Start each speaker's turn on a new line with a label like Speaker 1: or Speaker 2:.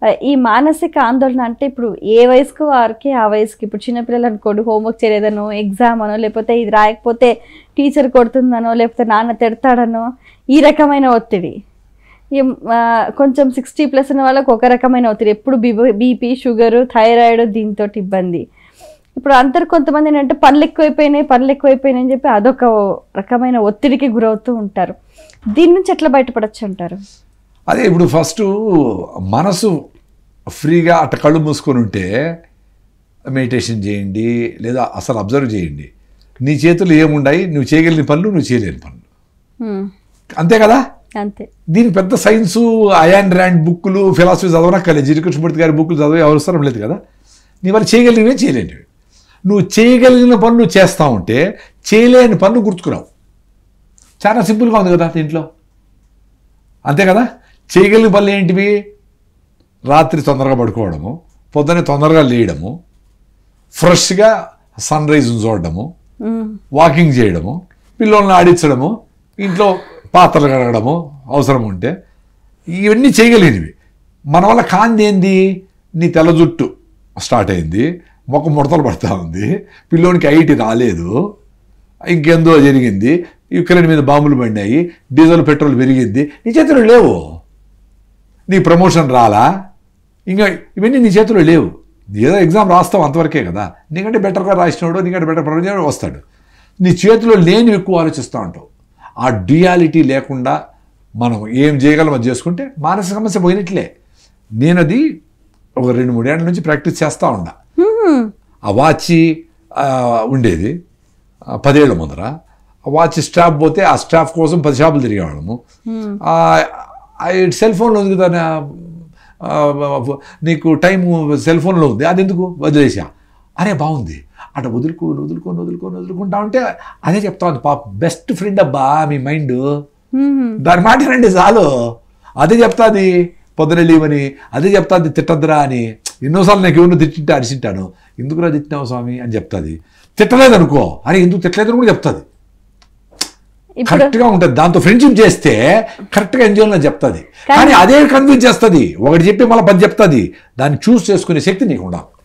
Speaker 1: ఆ, ఈ మానసిక ఆందోళన అంటే ఇప్పుడు ఏ వయసుకు వారికి ఆ వయసుకి ఇప్పుడు చిన్నపిల్లలు అనుకోండి హోంవర్క్ చేయలేదనో ఎగ్జామ్ అనో లేకపోతే ఇది రాయకపోతే టీచర్ కొడుతుందనో లేకపోతే నాన్న తిడతాడనో ఈ రకమైన ఒత్తిడి ఈ, ఆ, కొంచెం సిక్స్టీ ప్లస్ ఉన్న వాళ్ళకి ఒక రకమైన ఒత్తిడి ఎప్పుడు బీపీ షుగరు థైరాయిడ్ దీంతో ఇబ్బంది ఇప్పుడు అందరు కొంతమంది ఏంటంటే పనులు ఎక్కువైపోయినాయి పనులు ఎక్కువైపోయినాయి అని చెప్పి అదొక రకమైన ఒత్తిడికి గురవుతూ ఉంటారు దీని నుంచి ఎట్లా బయటపడచ్చు అంటారు
Speaker 2: అదే ఇప్పుడు ఫస్ట్ మనసు ఫ్రీగా అట్ట కళ్ళు మూసుకొని ఉంటే మెడిటేషన్ చేయండి లేదా అసలు అబ్జర్వ్ చేయండి నీ చేతులు ఏముండాయి నువ్వు చేయగలిగిన పనులు నువ్వు చేయలేని పనులు
Speaker 1: హ్మ్.
Speaker 2: అంతే కదా
Speaker 1: అంతే
Speaker 2: దీనికి పెద్ద సైన్సు అయాన్ ర్యాండ్ బుక్కులు ఫిలాసఫీ చదవనక్కర్లేదు జిరి కృష్ణమూర్తి గారి బుక్కులు చదివే అవసరం లేదు కదా నీ వల్ల చేయగలిగినవి చేయలేనివి నువ్వు చేయగలిగిన పనులు నువ్వు చేస్తా ఉంటే చేయలేని పనులు గుర్తుకురావు చాలా సింపుల్గా ఉంది కదా దీంట్లో అంతే కదా చేయగలిగిన పనులు ఏంటివి రాత్రి తొందరగా పడుకోవడము పొద్దున్నే తొందరగా లేయడము ఫ్రెష్గా సన్ రైజ్ను చూడడము
Speaker 1: హ్మ్.
Speaker 2: వాకింగ్ చేయడము పిల్లల్ని ఆడించడము ఇంట్లో పాత్రలు కడగడము అవసరం ఉంటే ఇవన్నీ చేయగలిగినవి మన వల్ల కాంది ఏంది నీ తెల్ల జుట్టు స్టార్ట్ అయింది మొక్క ముడతలు పడతా ఉంది పిల్లోనికి ఐటీ రాలేదు ఇంకెందో జరిగింది యుక్రెయిన్ మీద బాంబులు పడినాయి డీజిల్ పెట్రోల్ పెరిగింది నీ చేతిలో లేవు నీ ప్రమోషన్ రాలా ఇంకా ఇవన్నీ నీ చేతిలో లేవు ఏదో ఎగ్జామ్ రాస్తావు అంతవరకే కదా నీకంటే బెటర్గా రాసినోడు నీకంటే బెటర్ ప్రొడ్యూసర్ వస్తాడు నీ చేతిలో లేని ఎక్కువ ఆలోచిస్తూ ఉంటావు ఆ డ్యూయాలిటీ లేకుండా మనం ఏం చేయగలం అది చేసుకుంటే మానసిక సమస్య పోయినట్లే నేను అది ఒక రెండు మూడేళ్ల నుంచి ప్రాక్టీస్ చేస్తూ ఉన్నా
Speaker 1: హ్మ్.
Speaker 2: ఆ వాచ్ ఆ, ఉండేది ఆ, పదేళ్ల ముందర ఆ వాచ్ స్టాప్ పోతే ఆ స్టాఫ్ కోసం పది షాపులు తిరిగేవాళ్ళము ఆ, ఆ సెల్ ఫోన్లో ఉంది కదా నా- ఆ, నీకు టైం సెల్ ఫోన్లో ఉంది అది ఎందుకు వదిలేసా అరే బాగుంది అటు వదులుకోని వదులుకొని వదులుకొని వదులుకుంటా ఉంటే అదే చెప్తా ఉంది పాప బెస్ట్ ఫ్రెండ్ అబ్బా మీ మైండ్
Speaker 1: హ్మ్.
Speaker 2: దాని మాట రండి చాలు అదే చెప్తాది పొద్దున లేవని అదే చెప్తాది తిట్టద్దురా అని ఎన్నోసార్లు నాకు ఎవరినో తిట్టింటే అరిచింటాను ఎందుకురా తిట్టినావు స్వామి అని చెప్తాది తిట్టలేదు అనుకో అరే ఎందుకు తిట్టలేదని కూడా చెప్తాది
Speaker 1: ఇప్పుడు
Speaker 2: కరెక్ట్గా ఉంటుంది దాంతో ఫ్రెండ్షిప్ చేస్తే కరెక్ట్గా ఎంజాయ్ అని చెప్తుంది కానీ అదే కన్విన్స్ చేస్తుంది ఒకటి చెప్పి మళ్ళీ పది చెప్తుంది దాన్ని చూస్ చేసుకునే శక్తి నీకు ఉండాలి